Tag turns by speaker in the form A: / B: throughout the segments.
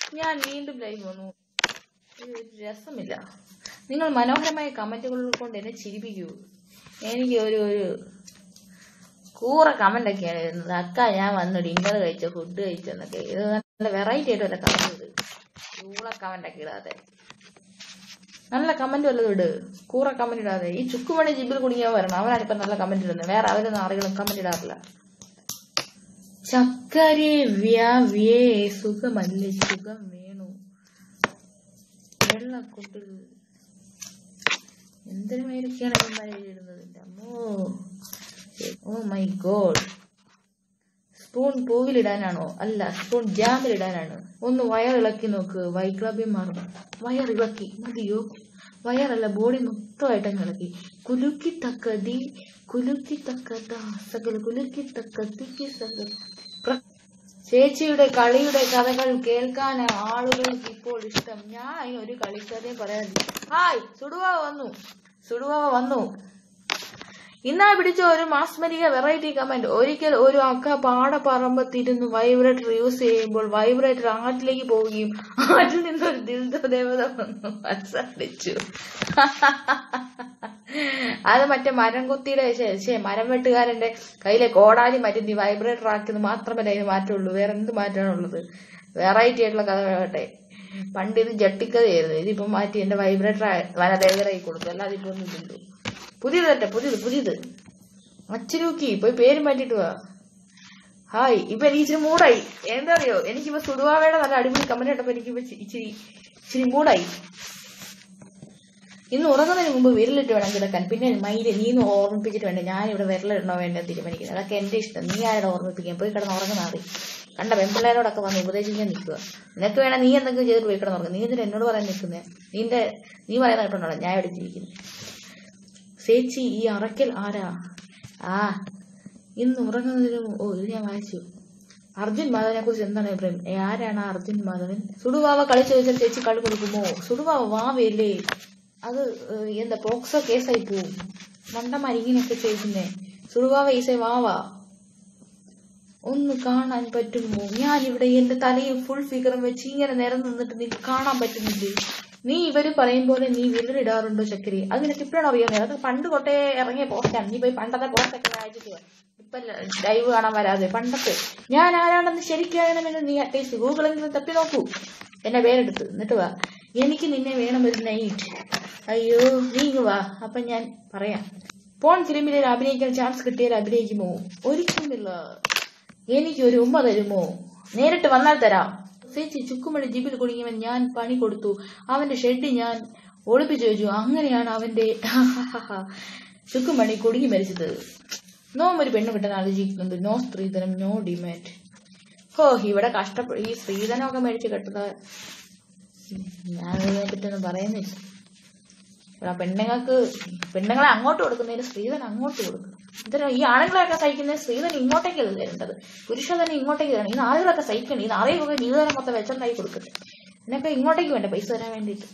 A: ഞാൻ വീണ്ടും ലൈവ് വന്നു ഇത് ഒരു രസമില്ല നിങ്ങൾ മനോഹരമായ കമന്റുകൾ കൊണ്ട് എന്നെ ചിരിപ്പിക്കൂ എനിക്ക് ഒരു ഒരു കൂറ കമന്റ് ഒക്കെയാണ് വരുന്നത് അക്ക ഞാൻ വന്നു ഡിന്നർ കഴിച്ചോ ഫുഡ് കഴിച്ചോ എന്നൊക്കെ ഇത് നല്ല വെറൈറ്റി ആയിട്ട് വല്ല കമന്റ് ഇട് കൂറ കമന്റ് ഒക്കെ ഇടാതെ നല്ല കമന്റ് വല്ലതും ഇട് കൂറ കമന്റ് ഇടാതെ ഈ ചുക്കുമണി ജിബിൽ കുടുങ്ങിയാൽ വരണം അവനാണ് ഇപ്പൊ നല്ല കമന്റ് ഇടുന്നത് വേറെ അവരൊന്നും ആളുകളും കമന്റ് ഇടാറില്ല ചക്കരെ വ്യാവ്യേ സുഖമല്ലേ സുഖം വേണു വെള്ളക്കൊട്ട് എന്തിനുമായിരിക്കാണ് ഇവന്മാര് എഴുതുന്നത് എൻ്റെ അമ്മോ ഓ മൈ ഗോഡ് സ്പൂൺ പൂവിലിടാനാണോ അല്ല സ്പൂൺ ജാമിലിടാനാണ് ഒന്ന് വയറിളക്കി നോക്ക് വൈക്ലഭ്യം മാറും വയറിളക്കി മതിയോ വയറല്ല ബോഡി മൊത്തമായിട്ട് അങ്ങ് ഇളക്കി കുലുക്കി തക്കതി കുലുക്കി തക്കത സകല കുലുക്കി തക്കതിക്ക് സകല പ്ര- ചേച്ചിയുടെ കളിയുടെ കഥകൾ കേൾക്കാൻ ആളുകൾക്ക് ഇപ്പോൾ ഇഷ്ടം ഞാൻ അതിന് ഒരു കളിക്കഥയും പറയാനില്ല ഹായ് സുടുവാവ വന്നു സുടുവാവ വന്നു ഇന്നാ പിടിച്ച ഒരു മാസ്മരിക വെറൈറ്റി കമന്റ് ഒരിക്കൽ ഒരു അക്ക പാടപ്പറമ്പത്തിരുന്ന് വൈബ്രേറ്റർ യൂസ് ചെയ്യുമ്പോൾ വൈബ്രേറ്റർ ആറ്റിലേക്ക് പോവുകയും ആറ്റിൽ നിന്നൊരു ദിൽദ ദേവത വന്നു അടിച്ചു അത് മറ്റേ മരം കൊത്തിയുടെ ശേ- ശേ മരം വെട്ടുകാരന്റെ കയ്യിലെ കോടാലി മാറ്റി വൈബ്രേറ്റർ ആക്കിയത് മാത്രമല്ല അതിന് മാറ്റമുള്ളൂ വേറെ എന്ത് മാറ്റമാണുള്ളത് വെറൈറ്റി ആയിട്ടുള്ള കഥ കേട്ടെ പണ്ട് ഇത് ജട്ടിക്കഥയായിരുന്നു ഇതിപ്പോ മാറ്റി എന്റെ വൈബ്രേറ്റർ വനദേവതരായി കൊടുത്തു അല്ലാതെ ഇപ്പൊ ഒന്നും ഇല്ലല്ലോ പുതിയത് തന്നെ പുതിയത് പുതിയത് അച്ഛനൂക്കി പോയി പേര് മാറ്റിട്ട് വാ ഹായ് ഇപ്പൊ എനിക്ക് ഇച്ചിരി മൂടായി എന്താ അറിയോ എനിക്കിപ്പോ സുടുവാവയുടെ നല്ല അടിപൊളി കമന്റ് ഇട്ടപ്പോ എനിക്ക് ഇച്ചിരി ഇച്ചിരി മൂടായി ഇന്ന് ഉറങ്ങുന്നതിന് മുമ്പ് വിരലിട്ട് വേണം കിടക്കാൻ പിന്നെ മയില് നീ ഒന്ന് ഓർമ്മിപ്പിച്ചിട്ട് വേണ്ട ഞാൻ ഇവിടെ വിരലിടണോ വേണ്ട തീരുമാനിക്കുന്നത് അതൊക്കെ എന്റെ ഇഷ്ടം നീ ആരുടെ ഓർമ്മിപ്പിക്കാൻ പോയി കിടന്ന് ഉറങ്ങുന്ന ആറി കണ്ട പെൺപിള്ളേരോടൊക്കെ വന്ന് ഉപദേശിക്കാൻ നിൽക്കുക നിനക്ക് വേണം നീ എന്തെങ്കിലും ചെയ്തിട്ട് പോയി കിടന്ന് ഉറങ്ങും നീ എന്തിനാ എന്നോട് പറയാൻ നിൽക്കുന്നേ നിന്റെ നീ പറയുന്ന കേട്ടോണ്ടോ ഞാൻ ഇവിടെ ജീവിക്കുന്നത് ചേച്ചി ഈ അറയ്ക്കൽ ആരാ ആ ഇന്ന് ഉറങ്ങുന്നതിന് മു- ഓ ഇത് ഞാൻ വായിച്ചു അർജുൻ മാധവനെ കുറിച്ച് എന്താണ് അഭിപ്രായം ഏ, ആരാണ് ആ അർജുൻ മാധവൻ സുടുവാവ കളിച്ചു ചോദിച്ചാൽ ചേച്ചി കളി കൊടുക്കുമോ സുടുവാവ വാവയല്ലേ അത് ഏ, എന്താ പോക്സോ കേസായി പോവും മണ്ടന്മാർ ഇങ്ങനെയൊക്കെ ചെയ്യുന്നേ സുടുവാവ ഈസെ വാവ ഒന്ന് കാണാൻ പറ്റുമോ ഞാൻ ഇവിടെ എന്റെ തലയിൽ ഫുൾ ഫിഗറും വെച്ച് ഇങ്ങനെ നിരം നിന്നിട്ട് നിനക്ക് കാണാൻ പറ്റുന്നില്ലേ നീ ഇവര് പറയും പോലെ നീ വിരലിടാറുണ്ടോ ചക്കരി അത് നിനക്ക് ഇപ്പോഴാണ് അറിയാവുന്നത് അത് പണ്ട് തൊട്ടേ ഇറങ്ങിയ പോസ്റ്റാണ് നീ പോയി പണ്ടത്തെ പോസ്റ്റൊക്കെ വായിച്ചിട്ട് വാ. ഇപ്പൊ ലൈവ് കാണാൻ വരാതെ പണ്ടത്തെ ഞാൻ ആരാണെന്ന് ശരിക്കറിയണമെന്ന് നീ അറ്റ്ലീസ്റ്റ് ഗൂഗിളെങ്കിലും തപ്പി നോക്കൂ എന്റെ പേരെടുത്ത് എന്നിട്ട് വാ എനിക്ക് നിന്നെ വേണം ഒരു നൈറ്റ് അയ്യോ നീ ഇങ്ങ് വാ അപ്പൊ ഞാൻ പറയാം പോൺ ഫിലിമിൽ അഭിനയിക്കാൻ ചാൻസ് കിട്ടിയാൽ അഭിനയിക്കുമോ ഒരിക്കലുമില്ല എനിക്ക് ഒരു ഉമ്മ തരുമോ നേരിട്ട് വന്നാൽ തരാം ചേച്ചി ചുക്കുമണി ജിബിൽ കുടുങ്ങിയവൻ ഞാൻ പണി കൊടുത്തു അവന്റെ ഷെഡ് ഞാൻ ഒളിപ്പിച്ചു വെച്ചു അങ്ങനെയാണ് അവന്റെ ചുക്കുമണി കുടുങ്ങി മരിച്ചത് നോം ഒരു പെണ്ണ് കിട്ടാൻ ആലോചിക്കുന്നുണ്ട് നോ സ്ത്രീധനം നോ ഡിമാൻഡ് ഹോ ഇവിടെ കഷ്ടപ്പെ ഈ സ്ത്രീധനമൊക്കെ മേടിച്ച് കെട്ടുന്ന ഞാൻ ഇതിനെ പറ്റിയൊന്നും പറയുന്നില്ല ഇവിടെ പെണ്ണുങ്ങൾക്ക് പെണ്ണുങ്ങളെ അങ്ങോട്ട് കൊടുക്കുന്നതിന് സ്ത്രീധനം അങ്ങോട്ട് കൊടുക്കണം ഇതിന് ഈ ആണുങ്ങളെയൊക്കെ സഹിക്കുന്നത് സ്ത്രീധനം ഇങ്ങോട്ടേക്കല്ല തരേണ്ടത് പുരുഷധനം ഇങ്ങോട്ടേക്ക് തരണം ഈ നാളുകളൊക്കെ സഹിക്കണം ഈ നാളെ പോയി ജീവിതം മൊത്തം വെച്ചുണ്ടായി കൊടുക്കട്ടെ ഇതിനൊക്കെ ഇങ്ങോട്ടേക്ക് വേണ്ട പൈസ തരാൻ വേണ്ടിയിട്ട്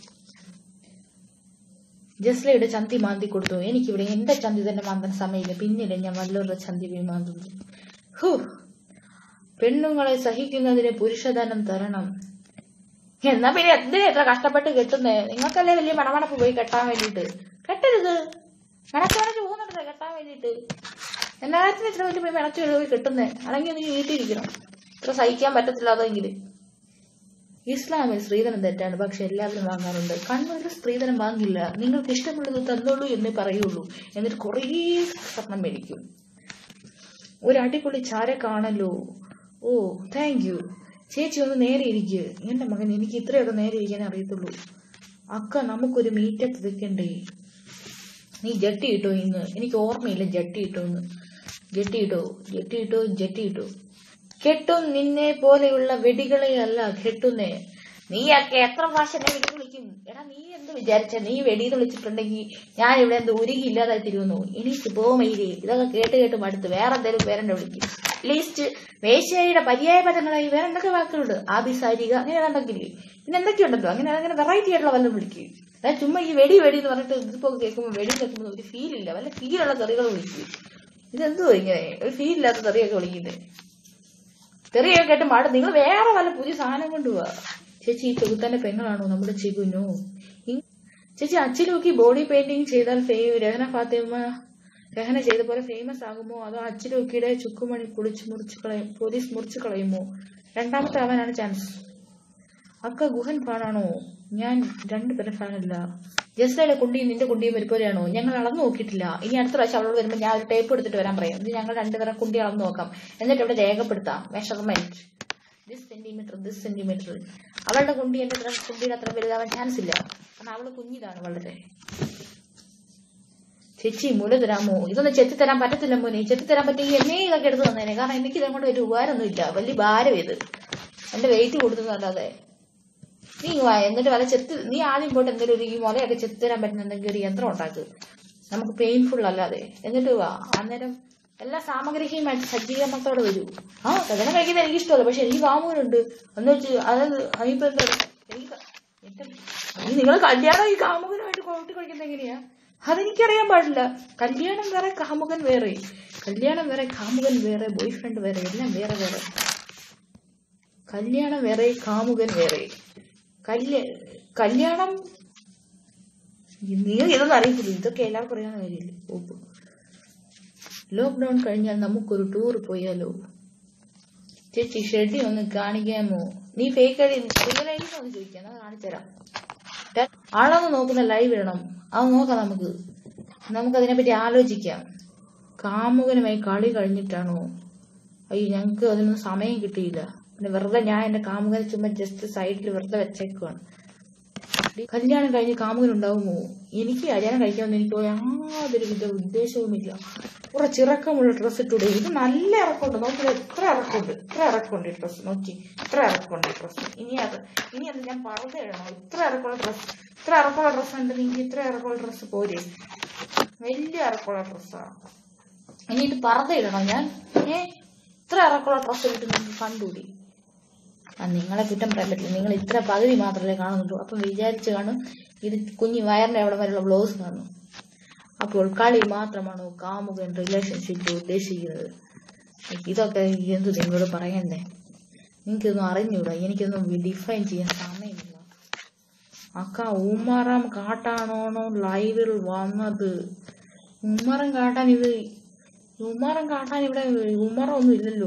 A: ജസ്ലയുടെ ചന്തി മാന്തി കൊടുത്തു എനിക്കിവിടെ എന്റെ ചന്തി തന്നെ മാന്താൻ സമയമില്ല പിന്നീട് ഞാൻ വല്ലവരുടെ ചന്തി പോയി മാന്തുന്നു ഹൂ പെണ്ണുങ്ങളെ സഹിക്കുന്നതിന് പുരുഷധനം തരണം എന്നാ പിന്നെ എന്തിനാ ഇത്ര കഷ്ടപ്പെട്ട് കെട്ടുന്നേ നിങ്ങൾക്കല്ലേ വലിയ മണമണപ്പ് പോയി കെട്ടാൻ വേണ്ടിയിട്ട് കെട്ടരുത് മെനക്ക് മെനക്ക് പോകുന്നുണ്ടല്ലോ കെട്ടാൻ വേണ്ടിയിട്ട് എന്നാ കാര്യത്തിന് ഇത്ര വലിയ പോയി മെനച്ച് പോയി കെട്ടുന്നേ അല്ലെങ്കിൽ നീ വീട്ടിലിരിക്കണം ഇത്ര സഹിക്കാൻ പറ്റത്തില്ല അതെങ്കിൽ ഇസ്ലാമിൽ സ്ത്രീധനം തെറ്റാണ് പക്ഷെ എല്ലാവരും വാങ്ങാറുണ്ട് കണ്ണൂരിൽ സ്ത്രീധനം വാങ്ങില്ല നിങ്ങൾക്ക് ഇഷ്ടമുള്ളത് തന്നോളൂ എന്നേ പറയുള്ളൂ എന്നിട്ട് കുറേ സ്വർണം മേടിക്കും ഒരു അടിപൊളി ചാര കാണല്ലോ ഓ താങ്ക് യു ചേച്ചി ഒന്ന് നേരെ ഇരിക്കുക എന്റെ മകൻ എനിക്ക് ഇത്രയൊക്കെ നേരെ ഇരിക്കാനേ അറിയത്തുള്ളൂ അക്ക നമുക്കൊരു മീറ്റപ്പ് വെക്കണ്ടേ നീ ജട്ടി ഇട്ടോ ഇന്ന് എനിക്ക് ഓർമ്മയില്ല ജട്ടി ഇട്ടോ എന്ന് ജട്ടി ഇട്ടോ ജട്ടി ഇട്ടോ ജട്ടി ഇട്ടോ കെട്ടും നിന്നെ പോലെയുള്ള വെടികളെ അല്ല കെട്ടുന്നേ നീയൊക്കെ എത്ര ഭാഷ എന്നെ വെടി വിളിക്കും എടാ നീ എന്ത് വിചാരിച്ച നീ വെടിന്ന് വിളിച്ചിട്ടുണ്ടെങ്കിൽ ഞാൻ ഇവിടെ എന്ത് ഉരുകി ഇല്ലാതായി തിരുവന്നു എനിക്ക് പോമയിലേ ഇതൊക്കെ കേട്ട് കേട്ട് മടുത്ത് വേറെ എന്തെങ്കിലും പേരെന്നെ വിളിക്കും അറ്റ്ലീസ്റ്റ് വേശ്യയുടെ പര്യായ പദങ്ങളായി വേറെ എന്തൊക്കെ വാക്കുകളുണ്ട് ആഭിസാരിക അങ്ങനെ എന്തെങ്കിലും പിന്നെ എന്തൊക്കെയുണ്ടല്ലോ അങ്ങനെ അങ്ങനെ വെറൈറ്റി ആയിട്ടുള്ള വല്ലതും വിളിക്കും അതായത് ചുമ്മാ ഈ വെടി വെടി എന്ന് പറഞ്ഞിട്ട് ഇതിപ്പോ കേൾക്കുമ്പോൾ വെടി കേൾക്കുമ്പോൾ ഒരു ഫീൽ ഇല്ല വല്ല ഫീലുള്ള തെറികൾ വിളിക്കും ഇതെന്തോ ഇങ്ങനെ ഒരു ഫീൽ ഇല്ലാത്ത തെറിയൊക്കെ വിളിക്കുന്നത് തെറിയൊക്കെ കേട്ട് മാടും നിങ്ങൾ വേറെ വല്ല പുതിയ സാധനം കൊണ്ടുപോവാ ചേച്ചി ഈ ചെകുത്താന്റെ പെങ്ങളാണോ നമ്മുടെ ചികുനു ഇ- ചേച്ചി അച്ചിലൂക്കി ബോഡി പെയിന്റിങ് ചെയ്താൽ ഫേ- രഹന ഫാത്തിമ രഹന ചെയ്ത പോലെ ഫേമസ് ആകുമോ അതോ അച്ചിലൂക്കിയുടെ ചുക്കുമണി പൊളിച്ച് മുറിച്ച് കളയും പോലീസ് മുറിച്ച് കളയുമോ രണ്ടാമത്തെ ആവാനാണ് ചാൻസ് അക്ക ഗുഹൻ ഫാനാണോ ഞാൻ രണ്ടുപേരും ഫാനല്ല ജസ്ലയുടെ കുണ്ടിയും നിന്റെ കുണ്ടിയും ഒരുപോലെയാണോ ഞങ്ങൾ അളന്നു നോക്കിയിട്ടില്ല ഇനി അടുത്ത പ്രാവശ്യം അവളോട് വരുമ്പോൾ ഞാൻ ഒരു ടേപ്പ് എടുത്തിട്ട് വരാൻ പറയാം ഇത് ഞങ്ങൾ രണ്ടുപേരും കുണ്ടി അളന്നു നോക്കാം എന്നിട്ട് ഇവിടെ രേഖപ്പെടുത്താം measurement this centimetre this centimetre അവളുടെ കുണ്ടി എന്റെ അത്ര കുണ്ടിയുടെ അത്ര വലുതാവാൻ ചാൻസ് ഇല്ല കാരണം അവള് കുഞ്ഞിതാണ് വളരെ ചേച്ചി മുല തരാമോ ഇതൊന്നും ചെത്തി തരാൻ പറ്റത്തില്ല മോനെ ചെത്തി തരാൻ പറ്റിയ എന്നെ ഇതൊക്കെ എടുത്ത് തന്നേനെ കാരണം എനിക്ക് ഇതുകൊണ്ട് ഒരു ഉപകാരമൊന്നും ഇല്ല വലിയ ഭാരം ഇത് എന്റെ വെയിറ്റ് കൊടുക്കുന്നതല്ലാതെ നീ ഇങ്ങ് വാ എന്നിട്ട് വല്ല ചെത്ത് നീ ആദ്യം പോയിട്ട് എന്തെങ്കിലും ഒരു ഈ മുലയൊക്കെ ചെത്തി തരാൻ പറ്റുന്ന എന്തെങ്കിലും ഒരു യന്ത്രം ഉണ്ടാക്ക് നമുക്ക് പെയിൻഫുൾ അല്ലാതെ എന്നിട്ട് വാ അന്നേരം എല്ലാ സാമഗ്രിയുമായിട്ട് സജ്ജീകരണത്തോടെ വരൂ ആ കല്യാണം കഴിക്കുന്നത് എനിക്ക് ഇഷ്ടമല്ല പക്ഷെ എനിക്ക് കാമുകനുണ്ട് എന്ന് വെച്ച് അതായത് അതിപ്പോ എന്താ എനിക്ക് ക- എന്റെ- ഈ നിങ്ങൾ കല്യാണം ഈ കാമുകനുമായിട്ട് കൂട്ടി കഴിക്കുന്നത് എങ്ങനെയാ അതെനിക്കറിയാൻ പാടില്ല കല്യാണം വേറെ കാമുകൻ വേറെ കല്യാണം വേറെ കാമുകൻ വേറെ ബോയ് ഫ്രണ്ട് വേറെ എല്ലാം വേറെ വേറെ കല്യാണം വേറെ കാമുകൻ വേറെ കല്യ കല്യാണം നിങ്ങൾ ഇതൊന്നും അറിയത്തില്ല ഇതൊക്കെ എല്ലാവർക്കും അറിയാവുന്ന കാര്യമില്ലേ ഓപ്പ് ലോക്ക്ഡൌൺ കഴിഞ്ഞാൽ നമുക്കൊരു ടൂർ പോയാലോ ചേച്ചി ഷെഡി ഒന്ന് കാണിക്കാമോ നീ ഫേക്ക് ഐഡി റിയൽ ഐഡി ഒന്ന് ചോദിക്കാം അത് കാണിച്ചുതരാം ടെ- ആളൊന്ന് നോക്കുന്ന ലൈവ് ഇടണം അത് നോക്കാം നമുക്ക് നമുക്കതിനെപ്പറ്റി ആലോചിക്കാം കാമുകനുമായി കളി കഴിഞ്ഞിട്ടാണോ അയ്യോ ഞങ്ങക്ക് അതിനൊന്നും സമയം കിട്ടിയില്ല പിന്നെ വെറുതെ ഞാൻ എന്റെ കാമുകനെ ചുമ്മാ ജസ്റ്റ് സൈഡിൽ വെറുതെ വെച്ചേക്കുവാണ് ഡി- കല്യാണം കഴിഞ്ഞ് കാമുകൻ ഉണ്ടാവുമോ എനിക്ക് കല്യാണം കഴിക്കാമെന്ന് എനിക്ക് യാതൊരു വിധ ഉദ്ദേശവുമില്ല കുറെ ചിറക്കമുള്ള ഡ്രസ്സ് ഇട്ടൂടെ ഇത് നല്ല ഇറക്കമുണ്ട് നോക്കി എത്ര ഇറക്കമുണ്ട് ഇത്ര ഇറക്കമുണ്ട് ഈ ഡ്രസ്സ് നോക്കി ഇത്ര ഇറക്കമുണ്ട് ഈ ഡ്രസ്സ് ഇനി അത് ഇനി അത് ഞാൻ പറഞ്ഞു ഇടണോ ഇത്ര ഇറക്കമുള്ള ഡ്രസ്സ് ഇത്ര ഇറക്കമുള്ള ഡ്രസ്സ് ഉണ്ട് നിങ്ങൾക്ക് ഇത്ര ഇറക്കമുള്ള ഡ്രസ്സ് പോരെ വലിയ ഇറക്കമുള്ള ഡ്രസ്സാണ് ഇനി ഇത് പറത ഇടണം ഞാൻ ഏ ഇത്ര ഇറക്കമുള്ള ഡ്രസ്സ് ഇട്ട് നിങ്ങൾക്ക് കണ്ടൂടി ആ നിങ്ങളെ കുറ്റം പറയാൻ പറ്റില്ല നിങ്ങൾ ഇത്ര പകുതി മാത്രമേ കാണുന്നുള്ളൂ അപ്പം വിചാരിച്ചു കാണും ഇത് കുഞ്ഞു വയറിന്റെ അവിടെ വരെയുള്ള ബ്ലൗസ് കാണും അപ്പോൾ കളി മാത്രമാണോ കാമുകൻ റിലേഷൻഷിപ്പ് ഉദ്ദേശിക്കുന്നത് ഇതൊക്കെ എന്ത് നിങ്ങളോട് പറയണ്ടേ നിങ്ങൾക്കൊന്നും അറിഞ്ഞൂടാ എനിക്കൊന്നും ഡിഫൈൻ ചെയ്യാൻ സമയമില്ല അക്ക ഉമ്മറം കാട്ടാണോണോ ലൈവിൽ വന്നത് ഉമ്മറം കാട്ടാൻ ഇത് ഉമ്മറം കാട്ടാൻ ഇവിടെ ഉമ്മറം ഒന്നും ഇല്ലല്ലോ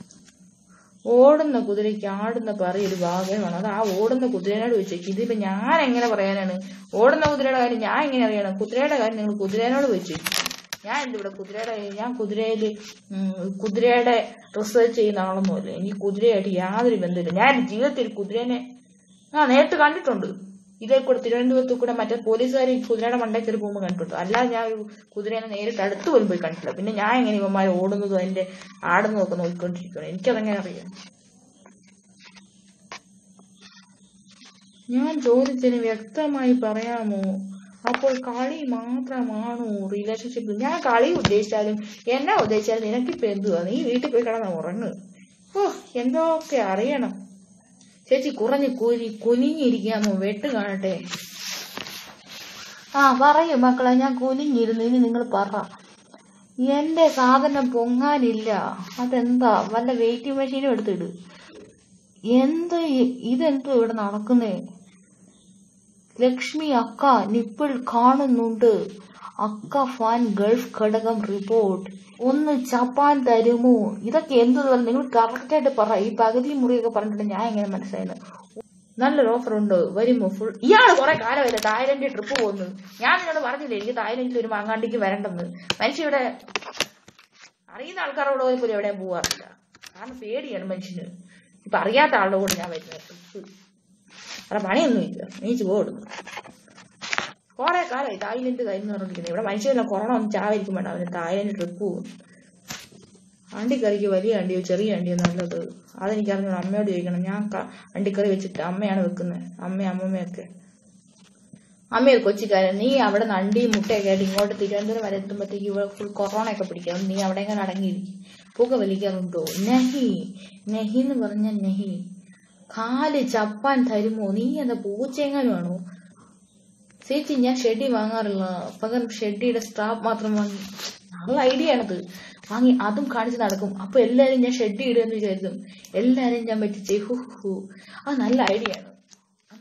A: ഓടുന്ന കുതിരയ്ക്ക് ആടുന്ന പറ ഒരു ഭാഗമാണ് അത് ആ ഓടുന്ന കുതിരയോട് ചോദിച്ചു ഇതിപ്പോ ഞാൻ എങ്ങനെ പറയാനാണ് ഓടുന്ന കുതിരയുടെ കാര്യം ഞാൻ എങ്ങനെ അറിയണം കുതിരയുടെ കാര്യം നിങ്ങൾ കുതിരേനോട് ചോദിച്ചു ഞാൻ എന്തിവിടെ കുതിരയുടെ ഞാൻ കുതിരയില് ഉം, കുതിരയുടെ റിസർച്ച് ചെയ്യുന്ന ആളൊന്നുമല്ല എനിക്ക് കുതിരയായിട്ട് യാതൊരു ബന്ധമില്ല ഞാൻ എൻ്റെ ജീവിതത്തിൽ കുതിരേനെ ആ നേരിട്ട് കണ്ടിട്ടുണ്ട് ഇതേ കൂടെ തിരുവനന്തപുരത്ത് കൂടെ മറ്റേ പോലീസുകാർ ഈ കുതിരയുടെ മണ്ടേ കയറി പോകുമ്പോൾ കണ്ടിട്ടുണ്ട് അല്ലാതെ ഞാൻ ഒരു കുതിരേനെ നേരിട്ട് അടുത്ത് പോലും പോയി കണ്ടിട്ടില്ല പിന്നെ ഞാൻ എങ്ങനെ ഇവന്മാർ ഓടുന്നതും അതിന്റെ ആടുന്നതും ഒക്കെ നോക്കിക്കൊണ്ടിരിക്കണം എനിക്കതെങ്ങനെ അറിയാം ഞാൻ ചോദിച്ചതിന് വ്യക്തമായി പറയാമോ അപ്പോൾ കളി മാത്രമാണോ റിലേഷൻഷിപ്പ് ഞാൻ കളി ഉദ്ദേശിച്ചാലും എന്നാ ഉദ്ദേശിച്ചാലും നിനക്കിപ്പോ എന്തുവാ നീ വീട്ടിൽ പോയി കിടന്ന് ഉറങ്ങ് ഓ എന്തൊക്കെ അറിയണം ചേച്ചി കുറഞ്ഞ് കുനി കുനിഞ്ഞിരിക്കാമോ വെട്ട് കാണട്ടെ ആ പറയൂ മക്കളെ ഞാൻ കുനിഞ്ഞിരുന്നു ഇനി നിങ്ങൾ പറ എന്റെ സാധനം പൊങ്ങാനില്ല അതെന്താ വല്ല വെയിറ്റിംഗ് മെഷീനും എടുത്തിട് എന്ത് ഇ- ഇതെന്തോ ഇവിടെ നടക്കുന്നേ ലക്ഷ്മി അക്ക നിപ്പിൾ കാണുന്നുണ്ട് അക്ക ഫാൻ ഗൾഫ് ഘടകം റിപ്പോർട്ട് ഒന്ന് ചപ്പാൻ തരുമോ ഇതൊക്കെ എന്ത് നിങ്ങൾ കറക്റ്റ് ആയിട്ട് പറ ഈ പകുതി മുറിയൊക്കെ പറഞ്ഞിട്ട് ഞാൻ എങ്ങനെ മനസ്സിലായത് നല്ലൊരു ഓഫർ ഉണ്ട് വരുമോ ഫുൾ ഇയാള് കുറെ കാലമല്ല തായ്ലൻഡിൽ ട്രിപ്പ് പോകുന്നു ഞാൻ നിന്നോട് പറഞ്ഞില്ലേ എനിക്ക് തായ്ലൻഡിൽ ഒരു മാങ്ങാണ്ടിക്ക് വരണ്ടെന്ന് മനുഷ്യ ഇവിടെ അറിയുന്ന ആൾക്കാരോട് പോലും എവിടെയും പോവാറില്ല കാരണം പേടിയാണ് മനുഷ്യന് ഇപ്പൊ അറിയാത്ത ആളുടെ കൂടെ ഞാൻ വരുന്നത് ട്രിപ്പ് അവിടെ പണിയൊന്നുമില്ല നീച്ച് പോകും കുറെ കാലമായി തായ്ലൻഡ് കഴിഞ്ഞു പറഞ്ഞിരിക്കുന്നത് ഇവിടെ മനുഷ്യല്ല കൊറോണ ഒന്നും ചാവിരിക്കും വേണ്ട അവന് തായ്ലൻഡ് ട്രിപ്പ് പോകും അണ്ടിക്കറിക്ക് വലിയ അണ്ടിയോ ചെറിയ അണ്ടിയോ നല്ലത് അതെനിക്ക് അറിഞ്ഞു അമ്മയോട് ചോദിക്കണം ഞാൻ ക- അണ്ടിക്കറി വെച്ചിട്ട് അമ്മയാണ് വെക്കുന്നത് അമ്മയും അമ്മമ്മയൊക്കെ അമ്മ ഒരു കൊച്ചിക്കാരൻ നീ അവിടെ നിന്ന് അണ്ടിയും മുട്ടയൊക്കെ ആയിട്ട് ഇങ്ങോട്ട് തിരുവനന്തപുരം വരെ എത്തുമ്പോഴത്തേക്ക് ഇവിടെ ഫുൾ കൊറോണ ഒക്കെ പിടിക്കാം നീ അവിടെ എങ്ങനെ അടങ്ങിയിരിക്കും പുക വലിക്കാറുണ്ടോ നെഹി നെഹി എന്ന് പറഞ്ഞ നെഹി കാല് ചപ്പാൻ തരുമോ നീ എന്താ പൂച്ചെങ്ങാനും ആണോ ചേച്ചി ഞാൻ ഷെഡി വാങ്ങാറില്ല പകരം ഷെഡിയുടെ സ്ട്രാപ്പ് മാത്രം വാങ്ങി നല്ല ഐഡിയ ആണത് വാങ്ങി അതും കാണിച്ച് നടക്കും അപ്പൊ എല്ലാരും ഞാൻ ഷെഡി ഇടുമെന്ന് വിചാരിക്കും എല്ലാരും ഞാൻ പറ്റിച്ചേ ഹു ഹു ഹു. അത് നല്ല ഐഡിയ ആണ്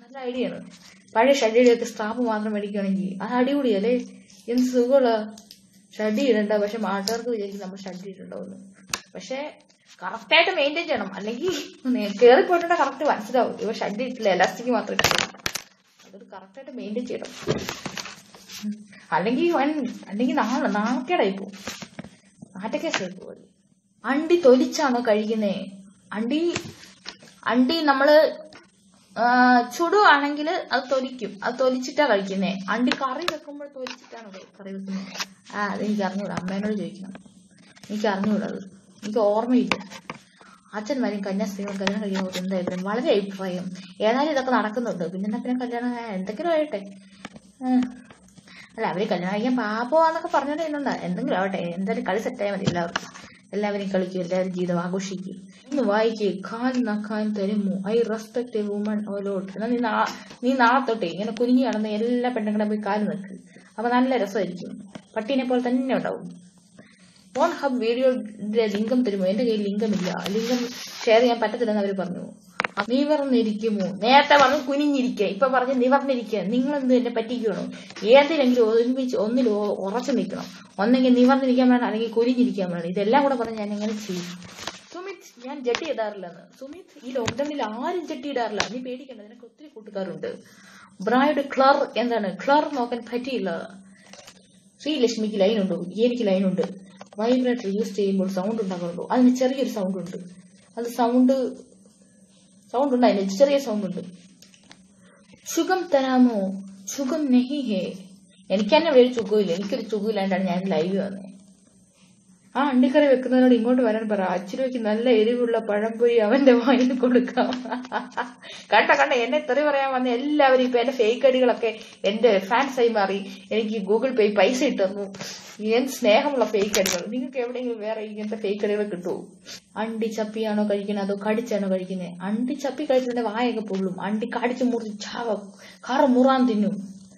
A: നല്ല ഐഡിയ ആണ് പഴയ ഷഡിയുടെ ഒക്കെ സ്റ്റാഫ് മാത്രം മേടിക്കുകയാണെങ്കിൽ അത് അടിപൊളിയല്ലേ എന്ത് സുഖമുള്ള ഷഡി ഇടണ്ട പക്ഷെ ആൾക്കാർക്ക് വിചാരിക്കും നമ്മൾ ഷഡി ഇടണ്ടാവുന്നു പക്ഷെ കറക്റ്റായിട്ട് മെയിൻറ്റെയിൻ ചെയ്യണം അല്ലെങ്കിൽ കയറി പോയിട്ടുണ്ടെ കറക്റ്റ് മനസ്സിലാവും ഇവ ഷഡി ഇട്ടില്ല എലാസ്റ്റിക് മാത്രം ഇട്ടില്ല അതൊരു കറക്റ്റായിട്ട് മെയിൻറ്റെയിൻ ചെയ്യണം ഉം. അല്ലെങ്കിൽ വൻ അല്ലെങ്കിൽ നാളെ നാണക്കേടായി പോകും നാട്ടക്കേസായി പോകും അണ്ടി തൊലിച്ചാണോ കഴിക്കുന്നേ അണ്ടി അണ്ടി നമ്മള് ആ, ചുടുവാണെങ്കിൽ അത് തൊലിക്കും അത് തൊലിച്ചിട്ടാ കഴിക്കുന്നേ അണ്ടി കറി വെക്കുമ്പോൾ തൊലിച്ചിട്ടാണോ കറി വെക്കുന്നത് ആ അത് എനിക്ക് അറിഞ്ഞൂടാ അമ്മേനോട് ചോദിക്കണം എനിക്ക് അറിഞ്ഞൂടാ അത് എനിക്ക് ഓർമ്മയില്ല അച്ഛന്മാരും കന്യാസ്ത്രീകളും കല്യാണം കഴിയുമ്പോൾ എന്തായാലും വളരെ അഭിപ്രായം ഏതായാലും ഇതൊക്കെ നടക്കുന്നുണ്ട് പിന്നെ എന്നാ പിന്നെ കല്യാണം ആ, എന്തെങ്കിലും ആയിട്ടെ ആ. അല്ല അവര് കല്യാണം കഴിക്കാൻ പാപമാന്നൊക്കെ പറഞ്ഞോണ്ട് ചെയ്യുന്നുണ്ട് എന്തെങ്കിലും ആവട്ടെ എന്തായാലും കളി സെറ്റായാൽ മതി എല്ലാവർക്കും എല്ലാവരും കളിക്കും എല്ലാവരും ജീവിതം ആഘോഷിക്കും ഒന്ന് വായിക്കേ കാൽ നക്കാൻ തരുമോ ഐ റെസ്പെക്ട് എ വുമൺ ഓലോട്ട് എന്നാ നീ നാ നീ നാളെ തൊട്ടേ ഇങ്ങനെ കുനിഞ്ഞു നടന്ന എല്ലാ പെണ്ണുങ്ങളെ പോയി കാല് നിൽക്ക് അപ്പൊ നല്ല രസമായിരിക്കും പട്ടീനെ പോലെ തന്നെ ഉണ്ടാവും ഫോൺ ഹബ് വീഡിയോയുടെ ലിങ്കം തരുമോ എന്റെ കയ്യിൽ ലിങ്കമില്ല ലിങ്കം ഷെയർ ചെയ്യാൻ പറ്റത്തില്ലെന്ന് അവര് പറഞ്ഞു നിവർന്നിരിക്കുമോ നേരത്തെ പറഞ്ഞു കുനിഞ്ഞിരിക്കുക ഇപ്പൊ പറഞ്ഞു നിവർന്നിരിക്കുക നിങ്ങൾ എന്ത് എന്നെ പറ്റിക്കണോ ഏതിലെങ്കിലും ഒരുമിച്ച് ഒന്നിൽ ഉ- ഉറച്ചു നിൽക്കണം ഒന്നെങ്കിൽ നിവർന്നിരിക്കാൻ വേണം അല്ലെങ്കിൽ കുനിഞ്ഞിരിക്കാൻ വേണം ഇതെല്ലാം കൂടെ പറഞ്ഞ് ഞാൻ എങ്ങനെ ചെയ്യും സുമിത് ഞാൻ ജട്ടി ഇടാറില്ലെന്ന് സുമിത് ഈ ലോക്ക്ഡൌണിൽ ആരും ജട്ടി ഇടാറില്ല നീ പേടിക്കണ്ട നിനക്ക് ഒത്തിരി കൂട്ടുകാരുണ്ട് ബ്രായുടെ ക്ലർ എന്താണ് ക്ലർ നോക്കാൻ പറ്റിയില്ല ശ്രീലക്ഷ്മിക്ക് ലൈനുണ്ടോ എനിക്ക് ലൈനുണ്ട് വൈബ്രേറ്റർ യൂസ് ചെയ്യുമ്പോൾ സൗണ്ട് ഉണ്ടാകുന്നുണ്ടോ അതിന് ചെറിയൊരു സൗണ്ട് ഉണ്ട് അത് സൗണ്ട് സൗണ്ട് ഉണ്ട് അതിന് ചെറിയ സൗണ്ട് ഉണ്ട് സുഖം തരാമോ സുഖം നെഹി ഹേ എനിക്ക് തന്നെ ഇവിടെ ഒരു സുഖമില്ല എനിക്കൊരു സുഖമില്ലാണ്ടാണ് ഞാൻ ലൈവ് വന്നത് ആ അണ്ടിക്കറി വെക്കുന്നതിനോട് ഇങ്ങോട്ട് വരാൻ പറ അച്ഛനോയ്ക്ക് നല്ല എരിവുള്ള പഴംപൊരി അവന്റെ വായിൽ കൊടുക്കാം കണ്ട കണ്ട എന്നെ തെറി പറയാൻ വന്ന എല്ലാവരും ഇപ്പൊ എന്റെ ഫേക്ക് അടികളൊക്കെ എന്റെ ഫാൻസായി മാറി എനിക്ക് ഗൂഗിൾ പേ പൈസ ഇട്ട് തന്നു എന്ത് സ്നേഹമുള്ള ഫേക്ക് അടികൾ നിങ്ങൾക്ക് എവിടെയെങ്കിലും വേറെ ഇങ്ങനത്തെ ഫേക്ക് അടികൾ കിട്ടുമോ അണ്ടി ചപ്പിയാണോ കഴിക്കുന്നത് അതോ കടിച്ചാണോ കഴിക്കുന്നത് അണ്ടി ചപ്പി കഴിച്ചിട്ട് വായൊക്കെ പൊള്ളും അണ്ടി കടിച്ച് മുറിച്ച് ചാവ കറ മുറാൻ തിന്നും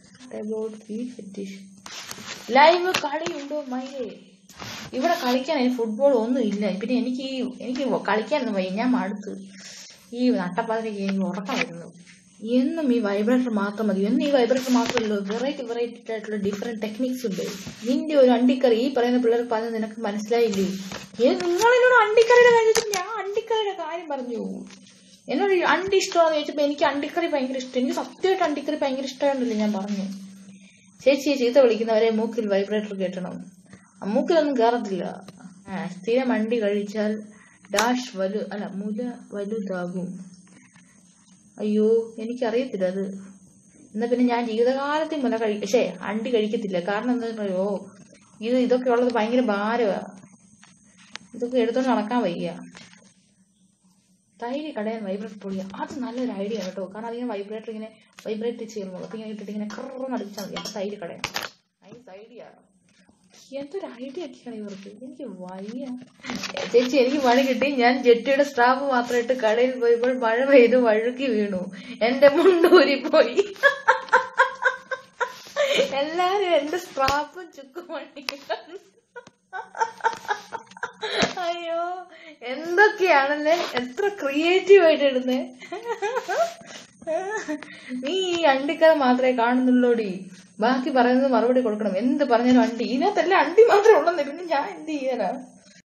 A: ലൈവ് കളിയുണ്ടോ മൈലേ ഇവിടെ കളിക്കാൻ എനിക്ക് ഫുട്ബോൾ ഒന്നും ഇല്ല പിന്നെ എനിക്ക് ഈ എനിക്ക് കളിക്കാനൊന്നും വയ്യ ഞാൻ മടുത്ത് ഈ നട്ടപ്പാതിലേക്ക് എനിക്ക് ഉറക്കം വരുന്നു എന്നും ഈ വൈബ്രേറ്റർ മാത്രം മതി എന്നും ഈ വൈബ്രേറ്റർ മാത്രമല്ലോ വെറൈറ്റി വെറൈറ്റി ആയിട്ടുള്ള ഡിഫറെന്റ് ടെക്നിക്സ് ഉണ്ട് നിന്റെ ഒരു അണ്ടിക്കറി ഈ പറയുന്ന പിള്ളേർ പറഞ്ഞത് നിനക്ക് മനസ്സിലായില്ലേ ഏ നിങ്ങൾ എന്നോട് അണ്ടിക്കറിയുടെ കാര്യം ചോദിച്ചപ്പോൾ ഞാൻ അണ്ടിക്കറിയുടെ കാര്യം പറഞ്ഞു എന്നോട് ഈ അണ്ടി ഇഷ്ടമാണെന്ന് ചോദിച്ചപ്പോൾ എനിക്ക് അണ്ടിക്കറി ഭയങ്കര ഇഷ്ടം എനിക്ക് സത്യമായിട്ട് അണ്ടിക്കറി ഭയങ്കര ഇഷ്ടമാണെന്നല്ലേ ഞാൻ പറഞ്ഞു ചേച്ചിയെ ചീത്ത വിളിക്കുന്നവരെ മൂക്കിൽ വൈബ്രേറ്റർ കേട്ടണം ആ മൂക്കിലൊന്നും കയറത്തില്ല ആ സ്ഥിരം അണ്ടി കഴിച്ചാൽ ഡാഷ് വലു അല്ല മുല വലുതാകും അയ്യോ എനിക്കറിയത്തില്ല അത് എന്നാ പിന്നെ ഞാൻ ജീവിതകാലത്തിൽ മുല കഴി പക്ഷേ അണ്ടി കഴിക്കത്തില്ല കാരണം എന്താ പറയോ ഇത് ഇതൊക്കെ ഉള്ളത് ഭയങ്കര ഭാരമാ ഇതൊക്കെ എടുത്തോണ്ട് നടക്കാൻ വയ്യ തൈര് കടയാൻ വൈബ്രേറ്റർ പൊളിയാ അത് നല്ലൊരു ഐഡിയ ആണ് കേട്ടോ കാരണം അതിങ്ങനെ വൈബ്രേറ്റർ ഇങ്ങനെ വൈബ്രേറ്റ് ചെയ്യുള്ളൂ അപ്പൊ ഇങ്ങനെ ഇട്ടിട്ട് ഇങ്ങനെ കറന്ന് അടിച്ചാൽ മതി അപ്പൊ തൈര് കടയാൻ നൈസ് ഐഡിയ എന്തൊരു ഐഡിയ ഒക്കെയാണ് ഇവർക്ക് എനിക്ക് വയ്യ ചേച്ചി എനിക്ക് പണി കിട്ടി ഞാൻ ജെട്ടിയുടെ സ്റ്റാഫ് മാത്രം ഇട്ട് കടയിൽ പോയപ്പോൾ മഴ പെയ്ത് വഴുക്കി വീണു എന്റെ മുണ്ടൂരി പോയി എല്ലാരും എന്റെ സ്റ്റാഫും ചുക്കുമണി അയ്യോ എന്തൊക്കെയാണല്ലേ എത്ര ക്രിയേറ്റീവ് ആയിട്ട് ഇടുന്നേ നീ ഈ അണ്ടിക്കഥ മാത്രമേ കാണുന്നുള്ളൂടി ബാക്കി പറയുന്നത് മറുപടി കൊടുക്കണം എന്ത് പറഞ്ഞാലും അണ്ടി ഇതിനകത്തെല്ലാം അണ്ടി മാത്രമേ ഉള്ളന്നേ പിന്നെ ഞാൻ എന്ത് ചെയ്യാനാ